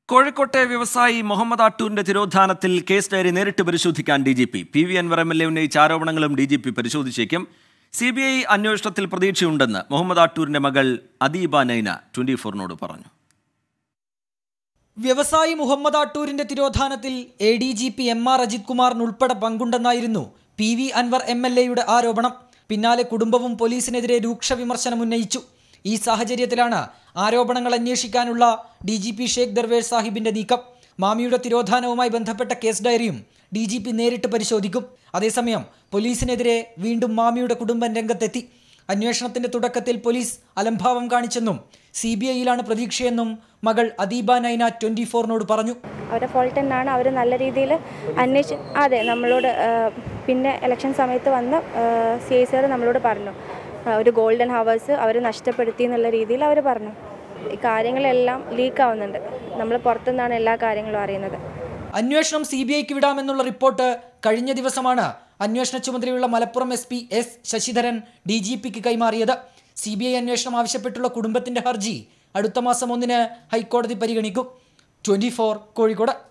കോഴിക്കോട്ടെ വ്യവസായി മുഹമ്മദ് ആട്ടൂരിന്റെ തിരോധാനത്തിൽ കേസ് ഡയറി നേരിട്ട് പരിശോധിക്കാൻ D G P P V Anvar M L A ഉന്നയിച്ച ആരോപണങ്ങളും ഡി ജി പി പരിശോധിച്ചേക്കും സി ബി ഐ അന്വേഷണത്തിൽ പ്രതീക്ഷയുണ്ടെന്ന് മുഹമ്മദ് ആട്ടൂരിന്റെ മകൾ അദീബ നൈന ട്വന്റി ഫോറിനോട് പറഞ്ഞു വ്യവസായി മുഹമ്മദ് ആട്ടൂരിന്റെ തിരോധാനത്തിൽ A D G P M R Ajith കുമാറിന് ഉൾപ്പെടെ പങ്കുണ്ടെന്നായിരുന്നു P V Anvar M L എയുടെ ആരോപണം പിന്നാലെ കുടുംബവും പോലീസിനെതിരെ രൂക്ഷ വിമർശനം ഉന്നയിച്ചു ഈ സാഹചര്യത്തിലാണ് ആരോപണങ്ങൾ അന്വേഷിക്കാനുള്ള D G P Sheikh Darvesh സാഹിബിന്റെ നീക്കം മാമിയുടെ തിരോധാനവുമായി ബന്ധപ്പെട്ട കേസ് ഡയറിയും ഡി ജി പി നേരിട്ട് പരിശോധിക്കും അതേസമയം പോലീസിനെതിരെ വീണ്ടും മാമിയുടെ കുടുംബം രംഗത്തെത്തി അന്വേഷണത്തിന്റെ തുടക്കത്തിൽ പോലീസ് അലംഭാവം കാണിച്ചെന്നും സി ബി ഐയിലാണ് പ്രതീക്ഷയെന്നും മകൾ അദീബ നൈന ട്വന്റി ഫോറിനോട് പറഞ്ഞു അവരുടെ ഫോൾട്ട് തന്നെയാണ് അവർ നല്ല രീതിയിൽ അന്വേഷിച്ച് അതെ നമ്മളോട് ആ, പിന്നെ ഇലക്ഷൻ സമയത്ത് വന്ന് സി ഐ സാർ നമ്മളോട് പറഞ്ഞു ആ, ഒരു ഗോൾഡൻ ഹവേഴ്സ് അവർ നഷ്ടപ്പെടുത്തി എന്നുള്ള രീതിയിൽ അവർ പറഞ്ഞു ഈ കാര്യങ്ങളെല്ലാം ലീക്ക് ആവുന്നുണ്ട് നമ്മൾ പുറത്തുനിന്നാണ് എല്ലാ കാര്യങ്ങളും അറിയുന്നത് അന്വേഷണം സി ബി ഐക്ക് വിടാമെന്നുള്ള റിപ്പോർട്ട് കഴിഞ്ഞ ദിവസമാണ് അന്വേഷണ ചുമതലയുള്ള Malappuram S P S Sasidharan D G പിക്ക് കൈമാറിയത് സി ബി ഐ അന്വേഷണം ആവശ്യപ്പെട്ടുള്ള കുടുംബത്തിന്റെ ഹർജി അടുത്ത മാസം ഒന്നിന് ഹൈക്കോടതി പരിഗണിക്കും ട്വന്റി ഫോർ കോഴിക്കോട്